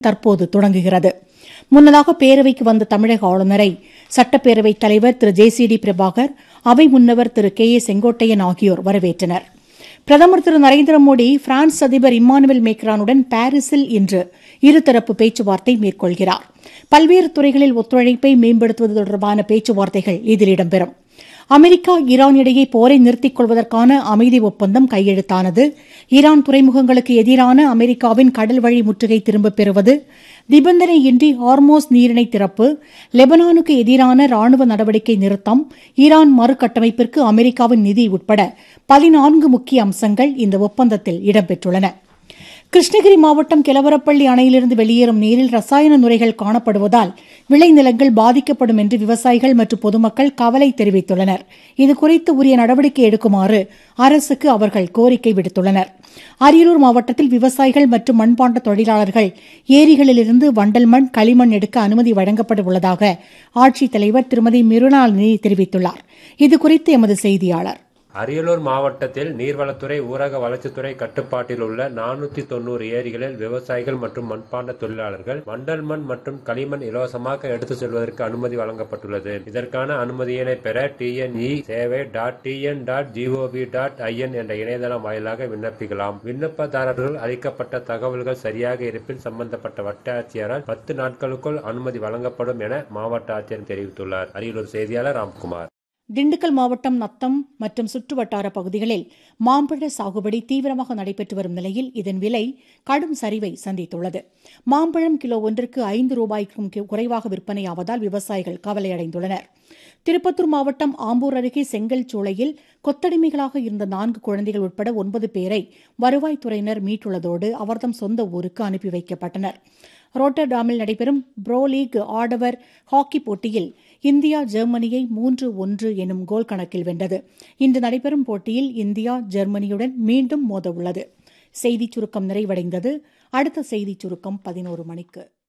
தற்போது தொடங்குகிறது முன்னதாக பேரவைக்கு வந்த தமிழக ஆளுநரை சட்டப்பேரவைத் தலைவர் திரு ஜே சி டி பிரபாகர் அவை முன்னவர் திரு கே ஏ செங்கோட்டையன் ஆகியோர் வரவேற்றனர் பிரதமர் திரு நரேந்திர மோடி பிரான்ஸ் அதிபர் இம்மானுவேல் மேக்ரானுடன் பாரிஸில் இன்று இருதரப்பு பேச்சுவார்த்தை மேற்கொள்கிறார் பல்வேறு துறைகளில் ஒத்துழைப்பை மேம்படுத்துவது தொடர்பான பேச்சுவார்த்தைகள் இதில் இடம்பெறும் அமெரிக்கா ஈரான் இடையே போரை நிறுத்திக் கொள்வதற்கான அமைதி ஒப்பந்தம் கையெழுத்தானது ஈரான் துறைமுகங்களுக்கு எதிரான அமெரிக்காவின் கடல் வழி முற்றுகை திரும்பப் பெறுவது நிபந்தனையின்றி ஹார்மோஸ் நீரிணை திறப்பு லெபனானுக்கு எதிரான ராணுவ நடவடிக்கை நிறுத்தம் ஈரான் மறுகட்டமைப்பிற்கு அமெரிக்காவின் நிதி உட்பட பதினான்கு முக்கிய அம்சங்கள் இந்த ஒப்பந்தத்தில் இடம்பெற்றுள்ளன கிருஷ்ணகிரி மாவட்டம் கிளவரப்பள்ளி அணையிலிருந்து வெளியேறும் நீரில் ரசாயன நுரைகள் காணப்படுவதால் விளைநிலங்கள் பாதிக்கப்படும் என்று விவசாயிகள் மற்றும் பொதுமக்கள் கவலை தெரிவித்துள்ளனர் இதுகுறித்து உரிய நடவடிக்கை எடுக்குமாறு அரசுக்கு அவர்கள் கோரிக்கை விடுத்துள்ளனர் அரியலூர் மாவட்டத்தில் விவசாயிகள் மற்றும் மண்பாண்ட தொழிலாளர்கள் ஏரிகளிலிருந்து வண்டல் மண் களிமண் எடுக்க அனுமதி வழங்கப்பட உள்ளதாக ஆட்சித்தலைவர் திருமதி மிருணாளினி தெரிவித்துள்ளார் இதுகுறித்து எமது செய்தியாளர் அரியலூர் மாவட்டத்தில் நீர்வளத்துறை ஊரக வளர்ச்சித்துறை கட்டுப்பாட்டில் உள்ள நானூத்தி தொண்ணூறு ஏரிகளில் விவசாயிகள் மற்றும் மண்பாண்ட தொழிலாளர்கள் மண்டல் மண் மற்றும் களிமண் இலவசமாக எடுத்து செல்வதற்கு அனுமதி வழங்கப்பட்டுள்ளது இதற்கான அனுமதியினை பெற டிஎன்இ சேவை dot TN dot GOV dot IN என்ற இணையதளம் வாயிலாக விண்ணப்பிக்கலாம் விண்ணப்பதாரர்கள் அளிக்கப்பட்ட தகவல்கள் சரியாக இருப்பின் சம்பந்தப்பட்ட வட்டாட்சியரால் பத்து நாட்களுக்குள் அனுமதி வழங்கப்படும் என மாவட்ட ஆட்சியர் தெரிவித்துள்ளார் அரியலூர் செய்தியாளர் ராம்குமார் திண்டுக்கல் மாவட்டம் நத்தம் மற்றும் சுற்றுவட்டார பகுதிகளில் மாம்பழ சாகுபடி தீவிரமாக நடைபெற்று வரும் நிலையில் இதன் விலை கடும் சரிவை சந்தித்துள்ளது மாம்பழம் கிலோ ஒன்றுக்கு ஐந்து ரூபாய்க்கும் குறைவாக விற்பனையாவதால் விவசாயிகள் கவலையடைந்துள்ளனர் திருப்பத்தூர் மாவட்டம் ஆம்பூர் அருகே செங்கல் சூளையில் கொத்தடிமைகளாக இருந்த நான்கு குழந்தைகள் உட்பட ஒன்பது பேரை வருவாய்த்துறையினர் மீட்டுள்ளதோடு அவர்தம் சொந்த ஊருக்கு அனுப்பி வைக்கப்பட்டனர் ரோட்டர்டாமில் நடைபெறும் ப்ரோ லீக் ஆடவர் ஹாக்கி போட்டியில் இந்தியா ஜெர்மனியை மூன்று ஒன்று எனும் கோல் கணக்கில் வென்றது இன்று நடைபெறும் போட்டியில் இந்தியா ஜெர்மனியுடன் மீண்டும் மோதவுள்ளது செய்திச் சுருக்கம் நிறைவடைந்தது அடுத்த செய்திச் சுருக்கம் பதினோரு மணிக்கு